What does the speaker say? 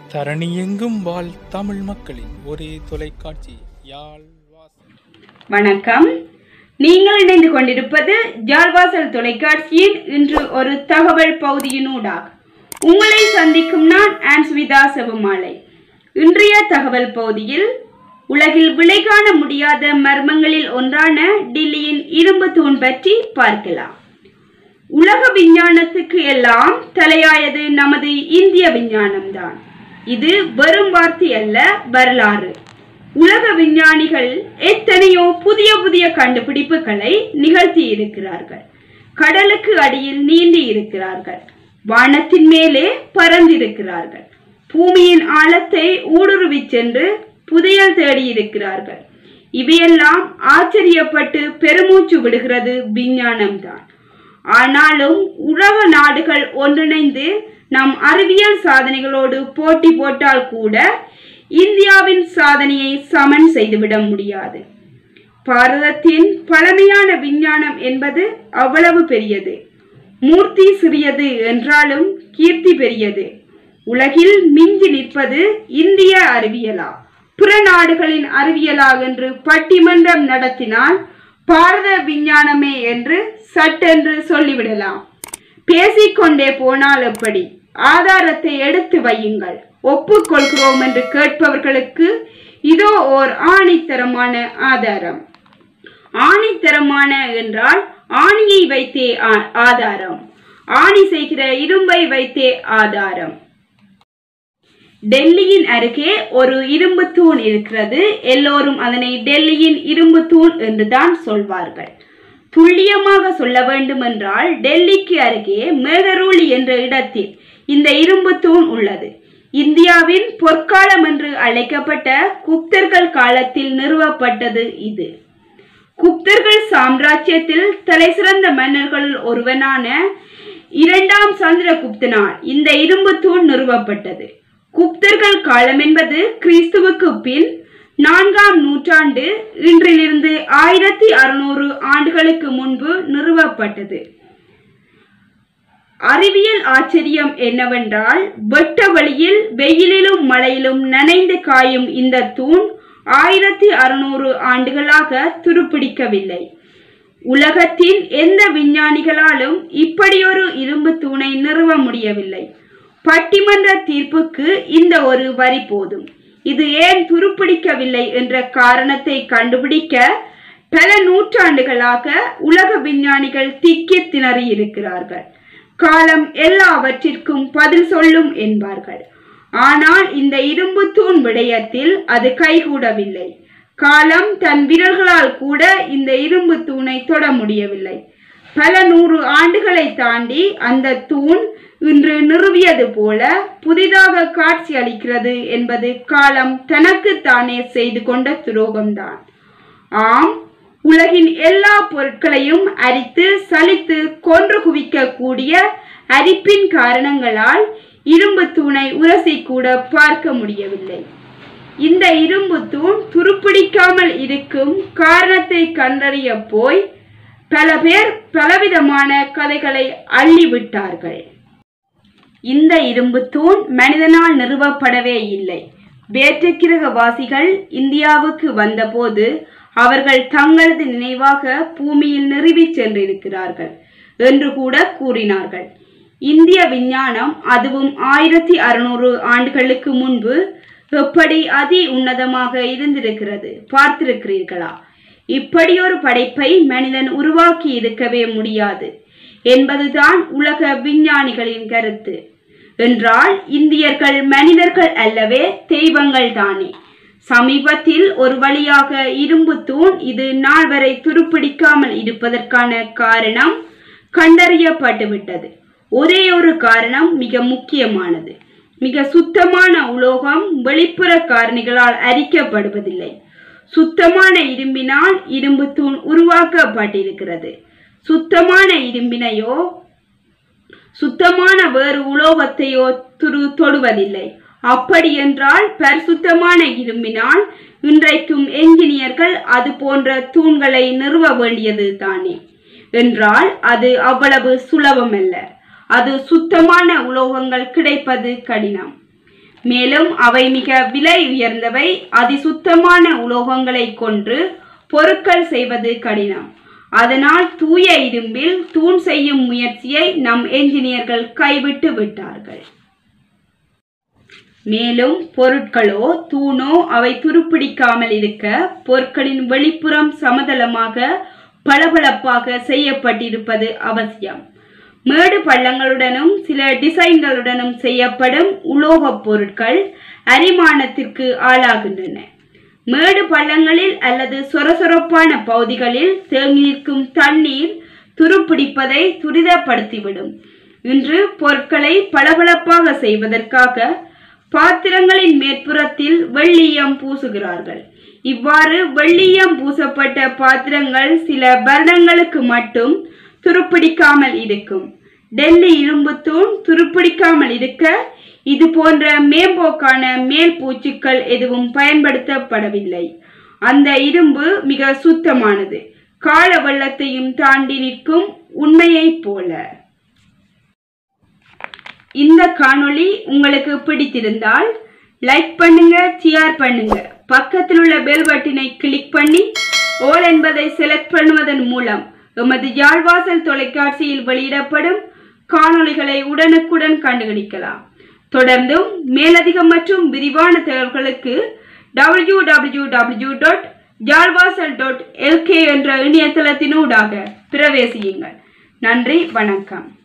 தரணியெங்கும் வாழ் தமிழ் மக்களின் ஒரே தொலைக்காட்சி யாழ் வாசல் வணக்கம் நீங்கள் இணைந்து கொண்டிருப்பது ஜால்வாசல் தொலைக்காட்சியின் இன்று ஒரு தகவல் பகுதியினூடாக உங்களை சந்திக்கும் நான் ஆன்ஸ்விதா செவமாலை இன்றைய தகவல் பகுதியில் உலகில் விலை காண முடியாத மர்மங்களில் ஒன்றான டில்லியின் இரும்பு தூண் பற்றி பார்க்கலாம் உலக விஞ்ஞானத்துக்கு எல்லாம் தலையாயது நமது இந்திய விஞ்ஞானம்தான் இது வெறும் வார்த்தை அல்ல வரலாறு உலக விஞ்ஞானிகள் எத்தனையோ புதிய புதிய கண்டுபிடிப்புகளை நிகழ்த்தி இருக்கிறார்கள் கடலுக்கு அடியில் நீந்தி இருக்கிறார்கள் வானத்தின் மேலே பறந்திருக்கிறார்கள் பூமியின் ஆழத்தை ஊடுருவிச் சென்று புதையல் தேடி இருக்கிறார்கள் இவையெல்லாம் ஆச்சரியப்பட்டு பெருமூச்சு விடுகிறது விஞ்ஞானம்தான் ஆனாலும் உலக நாடுகள் ஒன்றிணைந்து நம் அறிவியல் சாதனைகளோடு போட்டி போட்டால் கூட இந்தியாவின் சாதனையை சமன் செய்துவிட முடியாது பாரதத்தின் பழமையான விஞ்ஞானம் என்பது அவ்வளவு பெரியது மூர்த்தி சிறியது என்றாலும் கீர்த்தி பெரியது உலகில் மிஞ்சி நிற்பது இந்திய அறிவியலா பிற நாடுகளின் அறிவியலா என்று பட்டிமன்றம் நடத்தினால் பாரத விஞ்ஞானமே என்று சட்டென்று சொல்லிவிடலாம் பேசிக்கொண்டே போனால் எப்படி ஆதாரத்தை எடுத்து வையுங்கள் ஒப்புக்கொள்கிறோம் என்று கேட்பவர்களுக்கு இதோ ஓர் ஆணித்தரமான ஆதாரம் ஆணித்தரமான என்றால் ஆணியை வைத்தே ஆ- ஆதாரம் ஆணி செய்கிற இரும்பை வைத்தே ஆதாரம் டெல்லியின் அருகே ஒரு இரும்பு தூண் இருக்கிறது எல்லோரும் அதனை டெல்லியின் இரும்பு தூண் என்றுதான் சொல்வார்கள் துல்லியமாக சொல்ல வேண்டுமென்றால் டெல்லிக்கு அருகே மேகரூலி என்ற இடத்தில் இந்த இரும்பு தூண் உள்ளது இந்தியாவின் பொற்காலம் என்று அழைக்கப்பட்ட குப்தர்கள் காலத்தில் நிறுவப்பட்டது இது குப்தர்கள் சாம்ராஜ்யத்தில் தலைசிறந்த மன்னர்களுள் ஒருவனான இரண்டாம் சந்திரகுப்தனால் இந்த இரும்பு தூண் நிறுவப்பட்டது குப்தர்கள் காலம் என்பது கிறிஸ்துவுக்கு பின் நான்காம் நூற்றாண்டு இன்றிலிருந்து ஆயிரத்தி அறுநூறு ஆண்டுகளுக்கு முன்பு நிறுவப்பட்டது அறிவியல் ஆச்சரியம் என்னவென்றால் வெட்ட வழியில் வெயிலிலும் மழையிலும் நனைந்து காயும் இந்த தூண் ஆயிரத்தி அறுநூறு ஆண்டுகளாக துருப்பிடிக்கவில்லை உலகத்தின் எந்த விஞ்ஞானிகளாலும் இப்படியொரு இரும்பு தூணை நிறுவ முடியவில்லை பட்டிமன்ற தீர்ப்புக்கு இந்த ஒரு வரி போதும் இது ஏன் துருப்பிடிக்கவில்லை என்ற காரணத்தை கண்டுபிடிக்க பல நூற்றாண்டுகளாக உலக விஞ்ஞானிகள் திக்கி திணறி இருக்கிறார்கள் காலம் எல்லாவற்றிற்கும் பதில் சொல்லும் என்பார்கள் ஆனால் இந்த இரும்பு தூண் விடயத்தில் அது கைகூடவில்லை காலம் தன் விரல்களால் கூட இந்த இரும்பு தூணை தொட முடியவில்லை பல நூறு ஆண்டுகளை தாண்டி அந்த தூண் இன்று நிறுவியது போல புதிதாக காட்சி அளிக்கிறது என்பது காலம் தனக்கு தானே செய்து கொண்ட துரோகம்தான் ஆம் உலகின் எல்லா பொருட்களையும் அரித்து சலித்து கொன்று குவிக்கக்கூடிய அரிப்பின் காரணங்களால் இரும்பு தூணை உரசி கூட பார்க்க முடியவில்லை இந்த இரும்பு தூண் துருப்பிடிக்காமல் இருக்கும் காரணத்தை கண்டறிய போய் பல பேர் பலவிதமான கதைகளை அள்ளிவிட்டார்கள் இந்த இரும்பு தூண் மனிதனால் நிறுவப்படவே இல்லை வேற்றுக்கிரகவாசிகள் இந்தியாவுக்கு வந்தபோது அவர்கள் தங்களது நினைவாக பூமியில் நிறுவி சென்றிருக்கிறார்கள் என்று கூட கூறினார்கள் இந்திய விஞ்ஞானம் அதுவும் ஆயிரத்தி அறுநூறு ஆண்டுகளுக்கு முன்பு எப்படி அதி உன்னதமாக இருந்திருக்கிறது பார்த்திருக்கிறீர்களா இப்படியொரு படைப்பை மனிதன் உருவாக்கி இருக்கவே முடியாது என்பதுதான் உலக விஞ்ஞானிகளின் கருத்து என்றால் இந்தியர்கள் மனிதர்கள் அல்லவே தெய்வங்கள் தானே சமீபத்தில் ஒரு வழியாக இரும்பு தூண் இது நாள் வரை துருப்பிடிக்காமல் இருப்பதற்கான காரணம் கண்டறியப்பட்டுவிட்டது ஒரே ஒரு காரணம் மிக முக்கியமானது மிக சுத்தமான உலோகம் வெளிப்புற காரணிகளால் அரிக்கப்படுவதில்லை சுத்தமான இரும்பினால் இரும்பு தூண் உருவாக்கப்பட்டிருக்கிறது சுத்தமான இரும்பினையோ சுத்தமான வேறு உலோகத்தையோ துரு தொடுவதில்லை அப்படி என்றால் பரிசுத்தமான இரும்பினால் இன்றைக்கும் என்ஜினியர்கள் அது போன்ற தூண்களை நிறுவ வேண்டியது தானே என்றால் அது அவ்வளவு சுலபமல்ல அது சுத்தமான உலோகங்கள் கிடைப்பது கடினம் மேலும் அவை மிக விலை உயர்ந்தவை அதிசுத்தமான உலோகங்களை கொன்று பொருட்கள் செய்வது கடினம் அதனால் தூய இரும்பில் தூண் செய்யும் முயற்சியை நம் என்ஜினியர்கள் கைவிட்டு விட்டார்கள் மேலும் பொருட்களோ தூணோ அவை துருப்பிடிக்காமல் இருக்க பொருட்களின் வெளிப்புறம் சமதளமாக பளபளப்பாக செய்யப்பட்டிருப்பது அவசியம் மேடு பள்ளங்களுடனும் சில டிசைன்களுடனும் செய்யப்படும் உலோகப் பொருட்கள் அரிமானத்திற்கு ஆளாகின்றன மேடு பள்ளங்களில் அல்லது சொரசொரப்பான பகுதிகளில் தேங்கி நிற்கும் தண்ணீர் துருப்பிடிப்பதை துரிதப்படுத்திவிடும் இன்று பொருட்களை பளபளப்பாக செய்வதற்காக பாத்திரங்களின் மேற்புறத்தில் வெள்ளியம் பூசுகிறார்கள் இவ்வாறு வெள்ளியம் பூசப்பட்ட பாத்திரங்கள் சில வருடங்களுக்கு மட்டும் துருப்பிடிக்காமல் இருக்கும் டெல்லி இரும்பு தூண் துருப்பிடிக்காமல் இருக்க இது போன்ற மேம்போக்கான மேல் பூச்சுக்கள் எதுவும் பயன்படுத்தப்படவில்லை அந்த இரும்பு மிக சுத்தமானது கால வெள்ளத்தையும் தாண்டி நிற்கும் உண்மையைப் போல இந்த காணொளி உங்களுக்கு பிடித்திருந்தால் லைக் பண்ணுங்க ஷேர் பண்ணுங்க பக்கத்தில் உள்ள பெல் பட்டினை கிளிக் பண்ணி ஓல் என்பதை செலக்ட் பண்ணுவதன் மூலம் எமது யாழ்வாசல் தொலைக்காட்சியில் வெளியிடப்படும் காணொளிகளை உடனுக்குடன் கண்டுபிடிக்கலாம் தொடர்ந்தும் மேலதிகம் மற்றும் விரிவான தகவல்களுக்கு W W W dot Yarlvasal dot LK என்ற இணையதளத்தினூடாக பிரவேசியுங்கள் நன்றி வணக்கம்